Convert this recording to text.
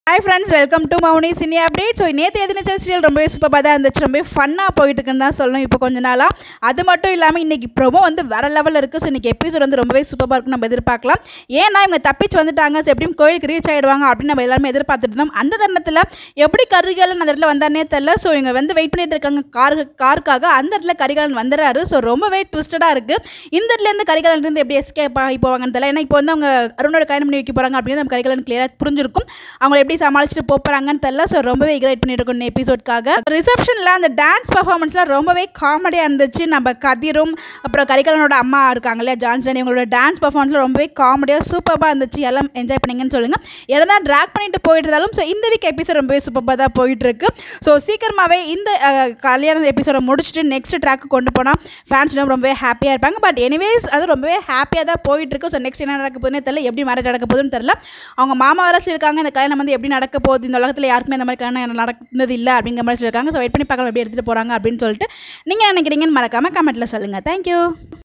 hi friends welcome to Mouni cine update so நேற்று எதிர்த்து serial ரொம்பவே சூப்பராக தான் இருந்துச்சு ரொம்பவே ஃபன்னாக போயிட்டு இருக்குன்னு தான் சொல்லணும் இப்போ கொஞ்ச நாளாக அது மட்டும் இல்லாமல் இன்றைக்கி ப்ரோமோ வந்து வேற லெவலில் இருக்குது ஸோ இன்றைக்கி எபிசோட் வந்து ரொம்பவே சூப்பராக இருக்கும் நம்ம எதிர்பார்க்கலாம் ஏன்னா இவங்க தப்பிச்சு வந்துட்டாங்க ஸோ எப்படியும் கோயிலுக்கு ரீச் ஆகிடுவாங்க அப்படின்னு நம்ம எல்லாருமே எதிர்பார்த்துட்டு இருந்தோம் அந்த தருணத்தில் எப்படி கரிகாலன் அந்த இடத்துல வந்தானே தெரில ஸோ இவங்க வந்து வெயிட் பண்ணிட்டு இருக்காங்க கார் காருக்காக அந்த இடத்துல கரிகாலன் வந்துடுறாரு ஸோ ரொம்பவே ட்விஸ்டடாக இருக்குது இந்த இடத்துலேருந்து கரிகாலன் இருந்து எப்படி எஸ்கேப் ஆகி போவாங்கன்னு தெரியல ஏன்னா இப்போ வந்து அவங்க அருணோட கல்யாணம் பண்ணி வைக்க போகிறாங்க அப்படின்னு நம்ம கரிகாலன் கிளியராக புரிஞ்சிருக்கும் அவங்களை எப்படி சமாளிச்சுட்டு போக போகிறாங்கன்னு தெரியல ஸோ ரொம்பவே எக்ரைட் பண்ணிட்டு இருக்கோம் எபிசோட்காக ரிசப்ஷனில் அந்த டான்ஸ் பர்ஃபார்மன்ஸ்லாம் ரொம்பவே காமெடியாக இருந்துச்சு நம்ம கதிரும் அப்புறம் கரிகாலனோட அம்மா இருக்காங்க இல்லையா ஜான்சன் இவங்களோட டான்ஸ் பர்ஃபார்மன்ஸ்லாம் ரொம்பவே காமெடியாக சூப்பராக இருந்துச்சு எல்லாம் என்ஜாய் பண்ணீங்கன்னு சொல்லுங்கள் எல்லாம் தான் ட்ராக் பண்ணிட்டு போயிட்டு இருந்தாலும் ஸோ இந்த வீக் எபிசோட் ரொம்பவே சூப்பராக தான் போயிட்டு இருக்கு ஸோ சீக்கிரமாகவே இந்த அஹ், கல்யாண எபிசோட முடிச்சுட்டு நெக்ஸ்ட் ட்ராக்கு கொண்டு போனால் ஃபேன்ஸ் ரொம்பவே ஹாப்பியாக இருப்பாங்க பட் எனிவேஸ் அது ரொம்பவே ஹாப்பியாக தான் போயிட்டு இருக்கு ஸோ நெக்ஸ்ட் என்ன நடக்க போகுதுன்னு தெரியல எப்படி மேரேஜ் நடக்க போகுதுன்னு தெரியல அவங்க மாமா வர சொல்லியிருக்காங்க இந்த கல்யாணம் வந்து எப்படி நடக்க போகுது இந்த உலகத்தில் யாருக்குமே இந்த மாதிரி கல்யாணம் நடந்தது இல்லை அப்படிங்கிற மாதிரி சொல்லியிருக்காங்க ஸோ வெயிட் பண்ணி பார்க்கலாம் எப்படி எடுத்துகிட்டு போகிறாங்க அப்படின்னு சொல்லிட்டு நீங்கள் நினைக்கிறீங்கன்னு மறக்காமல் கமெண்ட்டில் சொல்லுங்கள் தேங்க்யூ